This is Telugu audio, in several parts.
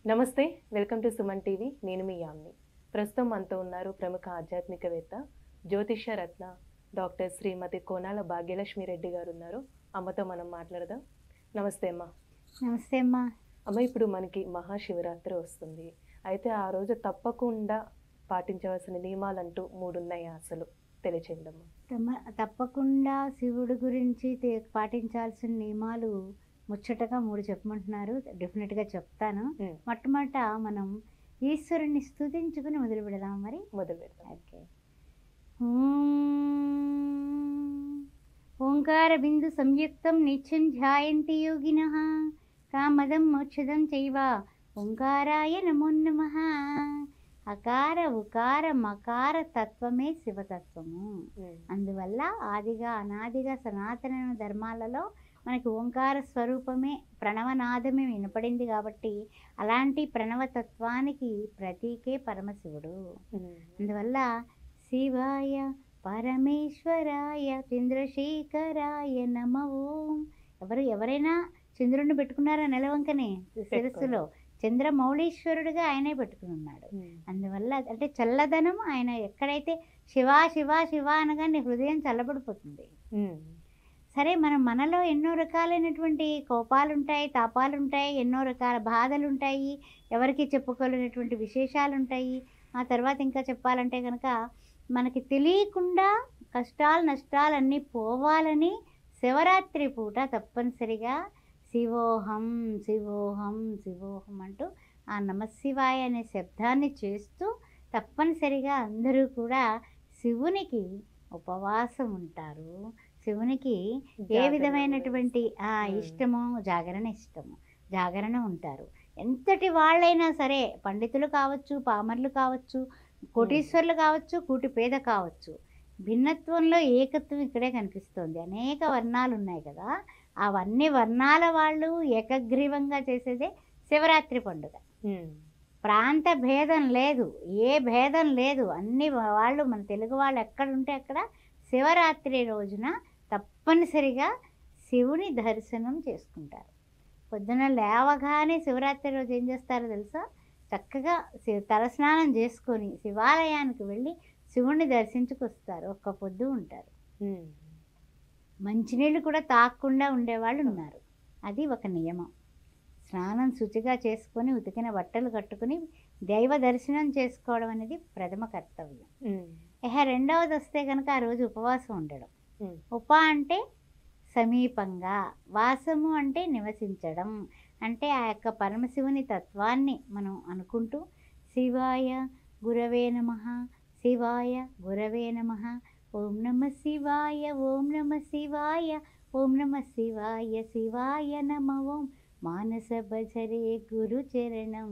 నమస్తే వెల్కమ్ టు సుమన్ టీవీ నేను మీ యామ్ని ప్రస్తుతం మనతో ఉన్నారు ప్రముఖ ఆధ్యాత్మికవేత్త జ్యోతిష్య రత్న డాక్టర్ శ్రీమతి కోనాల భాగ్యలక్ష్మి రెడ్డి గారు ఉన్నారు అమ్మతో మనం మాట్లాడదాం నమస్తే అమ్మ నమస్తే అమ్మా అమ్మ ఇప్పుడు మనకి మహాశివరాత్రి వస్తుంది అయితే ఆ రోజు తప్పకుండా పాటించవలసిన నియమాలంటూ మూడు ఉన్నాయి అసలు తెలియచేయండి అమ్మ తమ- తప్పకుండా శివుడి గురించి తే- పాటించాల్సిన నియమాలు ముచ్చటగా మూడు చెప్పమంటున్నారు డెఫినెట్గా చెప్తాను ఉమ్. మొట్టమొదట మనం ఈశ్వరుని స్తుతించుకుని మొదలు పెడదాం మరి మొదలు పెడదాం ఓకే ఓంకార బిందు సంయుక్తం నిత్యం ధ్యాయంతి యోగిన కామదం మోక్షదం చైవ ఓంకారాయ నమో నమ అకార ఉకార మకార తత్వమే శివతత్వము ఉమ్. అందువల్ల ఆదిగా అనాదిగా సనాతన ధర్మాలలో మనకి ఓంకార స్వరూపమే ప్రణవనాదమే వినపడింది కాబట్టి అలాంటి ప్రణవతత్వానికి ప్రతీకే పరమశివుడు ఉమ్. అందువల్ల శివాయ పరమేశ్వరాయ చంద్రశేఖరాయ నమ ఓం ఎవరు ఎవరైనా చంద్రుడిని పెట్టుకున్నారా నెలవంకనే శిరస్సులో చంద్రమౌళీశ్వరుడిగా ఆయనే పెట్టుకుని ఉన్నాడు ఉమ్. అందువల్ల అంటే చల్లదనం ఆయన ఎక్కడైతే శివా శివా శివ అనగానే హృదయం చల్లబడిపోతుంది ఉమ్. సరే మనం మనలో ఎన్నో రకాలైనటువంటి కోపాలు ఉంటాయి తాపాలు ఉంటాయి ఎన్నో రకాల బాధలు ఉంటాయి ఎవరికి చెప్పుకోలేనటువంటి విశేషాలు ఉంటాయి ఆ తర్వాత ఇంకా చెప్పాలంటే కనుక మనకి తెలియకుండా కష్టాలు నష్టాలు అన్నీ పోవాలని శివరాత్రి పూట తప్పనిసరిగా శివోహం శివోహం శివోహం అంటూ ఆ నమశివాయ అనే శబ్దాన్ని చేస్తూ తప్పనిసరిగా అందరూ కూడా శివునికి ఉపవాసం ఉంటారు శివునికి ఏ జాగరణ విధమైనటువంటి ఆ మ్మ్. ఇష్టమో జాగరణ ఇష్టము జాగరణ ఉంటారు ఎంతటి వాళ్ళైనా సరే పండితులు కావచ్చు పామర్లు కావచ్చు కోటీశ్వర్లు కావచ్చు కూటి పేద కావచ్చు భిన్నత్వంలో ఏకత్వం ఇక్కడే కనిపిస్తుంది అనేక వర్ణాలు ఉన్నాయి కదా అవన్నీ వర్ణాల వాళ్ళు ఏకగ్రీవంగా చేసేదే శివరాత్రి పండుగ ఉమ్. ప్రాంత భేదం లేదు ఏ భేదం లేదు అన్ని వాళ్ళు మన తెలుగు వాళ్ళు ఎక్కడ ఉంటే అక్కడ శివరాత్రి రోజున తప్పనిసరిగా శివుని దర్శనం చేసుకుంటారు పొద్దున లేవగానే శివరాత్రి రోజు ఏం చేస్తారో తెలుసా చక్కగా శివ తలస్నానం చేసుకొని శివాలయానికి వెళ్ళి శివుణ్ణి దర్శించుకొస్తారు ఒక్క పొద్దు ఉంటారు ఉమ్. మంచినీళ్ళు కూడా తాగకుండా ఉండేవాళ్ళు ఉన్నారు అది ఒక నియమం స్నానం శుచిగా చేసుకొని ఉతికిన బట్టలు కట్టుకుని దైవ దర్శనం చేసుకోవడం అనేది ప్రథమ కర్తవ్యం ఉమ్. ఇహ రెండవది వస్తే కనుక ఆ రోజు ఉపవాసం ఉండడం ఉమ్. ఉప అంటే సమీపంగా వాసము అంటే నివసించడం అంటే ఆ యొక్క పరమశివుని తత్వాన్ని మనం అనుకుంటూ శివాయ గురవే నమ శివాయ గురవే నమ ఓం నమ శివాయ ఓం నమ శివాయ ఓం నమ శివాయ శివాయ నమ ఓం మానస భజరే గురు చరణం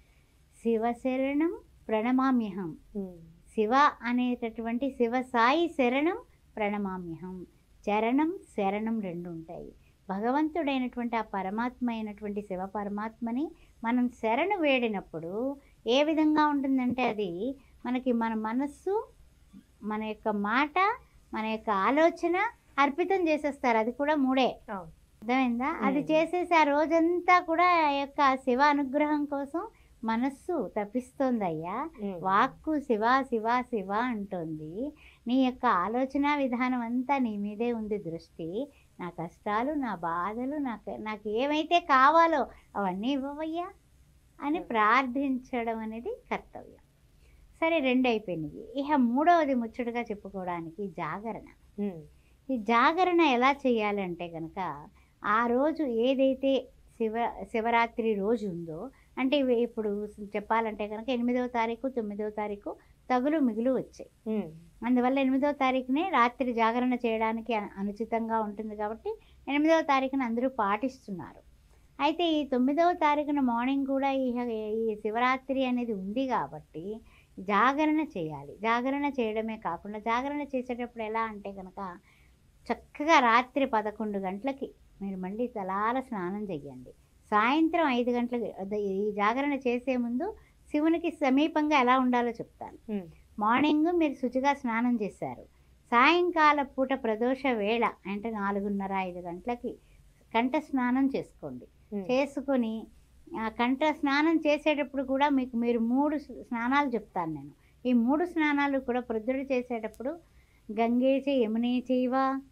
శివ శరణం ప్రణమామ్యహం ఉమ్. శివ అనేటటువంటి శివ సాయి శరణం ప్రణమామ్యహం చరణం శరణం రెండు ఉంటాయి భగవంతుడైనటువంటి ఆ పరమాత్మ అయినటువంటి శివ పరమాత్మని మనం శరణు వేడినప్పుడు ఏ విధంగా ఉంటుందంటే అది మనకి మన మనస్సు మన యొక్క మాట మన యొక్క ఆలోచన అర్పితం చేసేస్తారు అది కూడా మూడే అవును. అర్థమైందా అది మ్మ్. చేసేసి ఆ రోజంతా కూడా ఆ యొక్క శివ అనుగ్రహం కోసం మనస్సు తప్పిస్తోందయ్యా ఉమ్. వాక్కు శివ శివ శివ అంటోంది నీ యొక్క ఆలోచన విధానం అంతా నీ మీదే ఉంది దృష్టి నా కష్టాలు నా బాధలు నాకు నాకు ఏమైతే కావాలో అవన్నీ ఇవ్వవయ్యా అని Hmm. ప్రార్థించడం అనేది కర్తవ్యం సరే రెండు అయిపోయినాయి ఇక మూడవది ముచ్చటగా చెప్పుకోవడానికి జాగరణ ఉమ్. ఈ జాగరణ ఎలా చేయాలంటే కనుక ఆ రోజు ఏదైతే శివ శివరాత్రి రోజు ఉందో అంటే ఇవి ఇప్పుడు చెప్పాలంటే కనుక ఎనిమిదవ తారీఖు తొమ్మిదవ తారీఖు తగులు మిగులు వచ్చాయి ఉమ్. అందువల్ల ఎనిమిదవ తారీఖునే రాత్రి జాగరణ చేయడానికి అ- అనుచితంగా ఉంటుంది కాబట్టి ఎనిమిదవ తారీఖున అందరూ పాటిస్తున్నారు అయితే ఈ తొమ్మిదవ తారీఖున మార్నింగ్ కూడా ఈ ఈ శివరాత్రి అనేది ఉంది కాబట్టి జాగరణ చేయాలి జాగరణ చేయడమే కాకుండా జాగరణ చేసేటప్పుడు ఎలా అంటే కనుక చక్కగా రాత్రి పదకొండు గంటలకి మీరు మళ్ళీ తలాల స్నానం చెయ్యండి సాయంత్రం ఐదు గంటలకి అదే ఈ జాగరణ చేసే ముందు శివునికి సమీపంగా ఎలా ఉండాలో చెప్తాను ఉమ్. మార్నింగ్ మీరు శుచిగా స్నానం చేశారు సాయంకాల పూట ప్రదోష వేళ అంటే నాలుగున్నర ఐదు గంటలకి కంఠ స్నానం చేసుకోండి ఉమ్. చేసుకొని ఆ కంఠ స్నానం చేసేటప్పుడు కూడా మీకు మీరు మూడు స్- స్నానాలు చెప్తాను నేను ఈ మూడు స్నానాలు కూడా ప్రొద్దుడు చేసేటప్పుడు గంగే చ యమునే చైవ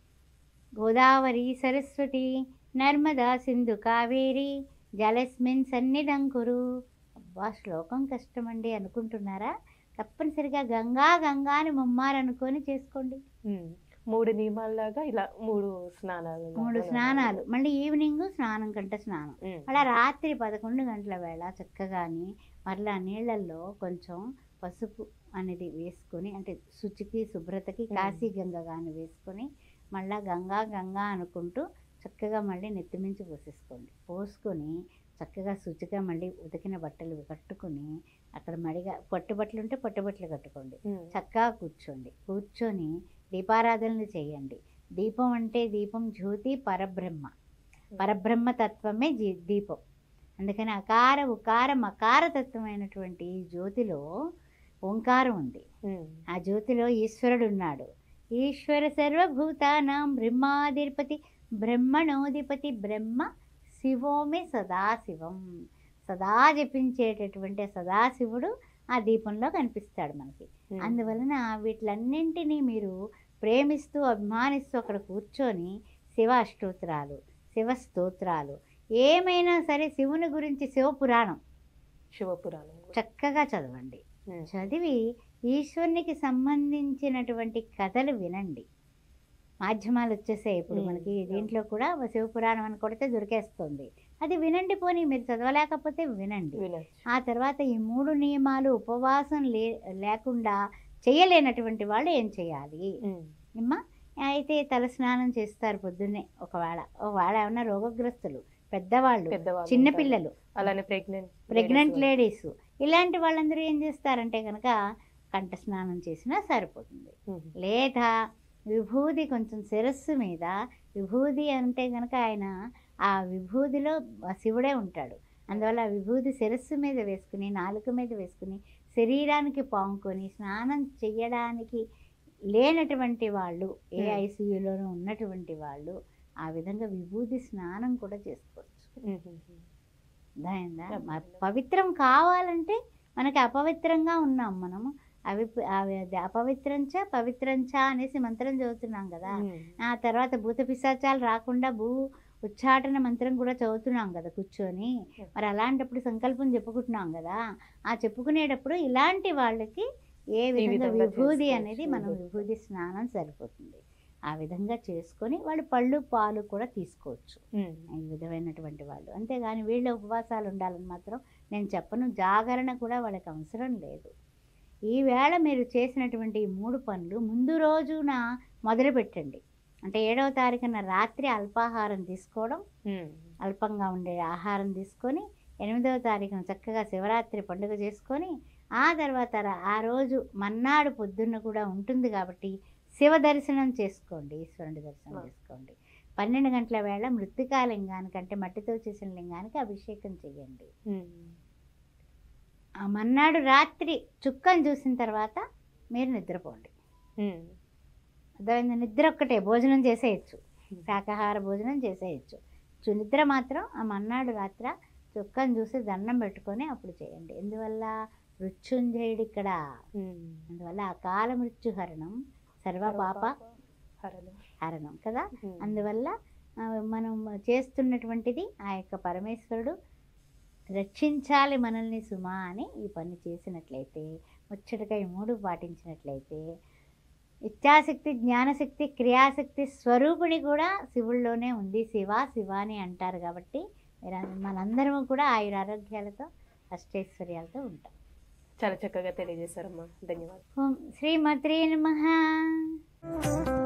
గోదావరి సరస్వతి నర్మదా సింధు కావేరి జలస్మిన్ సన్నిధం కురు అబ్బా శ్లోకం కష్టమండి అనుకుంటున్నారా తప్పనిసరిగా గంగా గంగా అని ముమ్మారు అనుకొని చేసుకోండి ఉమ్. మూడు నియమాల్లాగా ఇలా మూడు స్నానాలు మూడు స్నానాలు మళ్ళీ ఈవినింగ్ స్నానం కంట స్నానం ఉమ్. మళ్ళీ రాత్రి పదకొండు గంటల వేళ చక్కగాని మరలా నీళ్ళల్లో కొంచెం పసుపు అనేది వేసుకొని అంటే శుచికి శుభ్రతకి మ్మ్. కాశీ గంగ కానీ వేసుకొని మళ్ళా గంగా గంగా అనుకుంటూ చక్కగా మళ్ళీ నెత్తిమించి పోసేసుకోండి పోసుకొని చక్కగా శుచిగా మళ్ళీ ఉతికిన బట్టలు కట్టుకొని అక్కడ మడిగా పట్టు బట్టలు ఉంటే పట్టు బట్టలు కట్టుకోండి ఉమ్. చక్కగా కూర్చోండి కూర్చొని దీపారాధనలు చేయండి దీపం అంటే దీపం జ్యోతి పరబ్రహ్మ పరబ్రహ్మ తత్వమే జీ దీపం అందుకని అకార ఉకార మకార తత్వమైనటువంటి ఈ జ్యోతిలో ఓంకారం ఉంది ఉమ్. ఆ జ్యోతిలో ఈశ్వరుడు ఉన్నాడు ఈశ్వర సర్వభూతానాం బ్రహ్మాధిపతి బ్రహ్మణోధిపతి బ్రహ్మ శివోమి సదాశివం సదా జపించేటటువంటి ఆ సదాశివుడు ఆ దీపంలో కనిపిస్తాడు మనకి ఉమ్. అందువలన వీటిలన్నింటినీ మీరు ప్రేమిస్తూ అభిమానిస్తూ అక్కడ కూర్చొని శివ అష్టోత్తరాలు శివ స్తోత్రాలు ఏమైనా సరే శివుని గురించి శివపురాణం శివపురాణం కూడా. చక్కగా చదవండి ఉమ్. చదివి ఈశ్వరునికి సంబంధించినటువంటి కథలు వినండి మాధ్యమాలు వచ్చేసాయి ఇప్పుడు మ్మ్. మనకి దీంట్లో కూడా శివపురాణం అని కొడితే దొరికేస్తుంది అది వినండి పోనీ మీరు చదవలేకపోతే వినండి వినొచ్చు ఆ తర్వాత ఈ మూడు నియమాలు ఉపవాసం లే లేకుండా చేయలేనటువంటి వాళ్ళు ఏం చేయాలి ఉమ్. అమ్మా అయితే తలస్నానం చేస్తారు పొద్దున్నే ఒకవేళ ఒకవేళ ఏమన్నా రోగగ్రస్తులు పెద్దవాళ్ళు పెద్దవాళ్ళు చిన్నపిల్లలు ఉంటారు. అలానే ప్రెగ్నెంట్ ప్రెగ్నెంట్ లేడీస్ ఇలాంటి వాళ్ళందరూ ఏం చేస్తారంటే కనుక కంఠ స్నానం చేసినా సరిపోతుంది లేదా విభూది కొంచెం శిరస్సు మీద విభూది అంటే కనుక ఆయన ఆ విభూదిలో శివుడే ఉంటాడు అందువల్ల ఆ విభూది శిరస్సు మీద వేసుకుని నాలుక మీద వేసుకుని శరీరానికి పాముకొని స్నానం చెయ్యడానికి లేనటువంటి వాళ్ళు ఏ Hmm. ఐసీయూలోనూ ఉన్నటువంటి వాళ్ళు ఆ విధంగా విభూది స్నానం కూడా చేసుకోవచ్చు అర్థమైందా అర్థమైంది. మ- పవిత్రం కావాలంటే మనకి అపవిత్రంగా ఉన్నాం మనము అవి అవి- అది అపవిత్రంచ పవిత్రంచ అనేసి మంత్రం చదువుతున్నాం కదా ఆ తర్వాత భూత పిశాచాలు రాకుండా భూ ఉచ్చాటన మంత్రం కూడా చదువుతున్నాం కదా కూర్చొని మరి అలాంటప్పుడు సంకల్పం చెప్పుకుంటున్నాం కదా ఆ చెప్పుకునేటప్పుడు ఇలాంటి వాళ్ళకి ఏ విధంగా విధంగా విభూది చేసుకోవచ్చు, అనేది మనం విభూది. విభూది స్నానం సరిపోతుంది ఆ విధంగా చేసుకొని వాళ్ళు పళ్ళు పాలు కూడా తీసుకోవచ్చు ఈ విధమైనటువంటి వాళ్ళు అంతేగాని వీళ్ళ ఉపవాసాలు ఉండాలని మాత్రం నేను చెప్పను జాగరణ కూడా వాళ్ళకి అవసరం లేదు ఈవేళ మీరు చేసినటువంటి ఈ మూడు పనులు ముందు రోజున మొదలు పెట్టండి అంటే ఏడవ తారీఖున రాత్రి అల్పాహారం తీసుకోవడం అల్పంగా ఉండే ఆహారం తీసుకొని ఎనిమిదవ తారీఖున చక్కగా శివరాత్రి పండుగ చేసుకొని ఆ తర్వాత రా- ఆ రోజు మన్నాడు పొద్దున్న కూడా ఉంటుంది కాబట్టి శివ దర్శనం చేసుకోండి ఈశ్వరుని దర్శనం ఆ. చేసుకోండి పన్నెండు గంటల వేళ మృతికా లింగానికి అంటే మట్టితో చేసిన లింగానికి అభిషేకం చేయండి ఆ మన్నాడు రాత్రి చుక్కను చూసిన తర్వాత మీరు నిద్రపోండి అర్థమైంది నిద్ర ఒక్కటే భోజనం చేసేయచ్చు శాకాహార భోజనం చేసేయచ్చు చు- నిద్ర మాత్రం ఆ మన్నాడు రాత్ర చుక్కను చూసి దండం పెట్టుకొని అప్పుడు చేయండి ఎందువల్ల మృత్యుంజయుడు ఇక్కడ అందువల్ల అకాల మృత్యుహరణం సర్వపాప హరణం కదా అందువల్ల ఆ, మనం చేస్తున్నటువంటిది ఆ యొక్క పరమేశ్వరుడు రక్షించాలి మనల్ని సుమా అని ఈ పని చేసినట్లయితే ముచ్చటగా ఈ మూడు పాటించినట్లయితే ఇచ్ఛాశక్తి జ్ఞానశక్తి క్రియాశక్తి స్వరూపిణి కూడా శివుల్లోనే ఉంది శివ శివ అని అంటారు కాబట్టి మీరు అంద- మనందరము కూడా ఆయుర ఆరోగ్యాలతో అష్టైశ్వర్యాలతో ఉంటాం చాలా చక్కగా తెలియజేశారమ్మా ధన్యవాదాలు ఓం శ్రీమత్రే నమః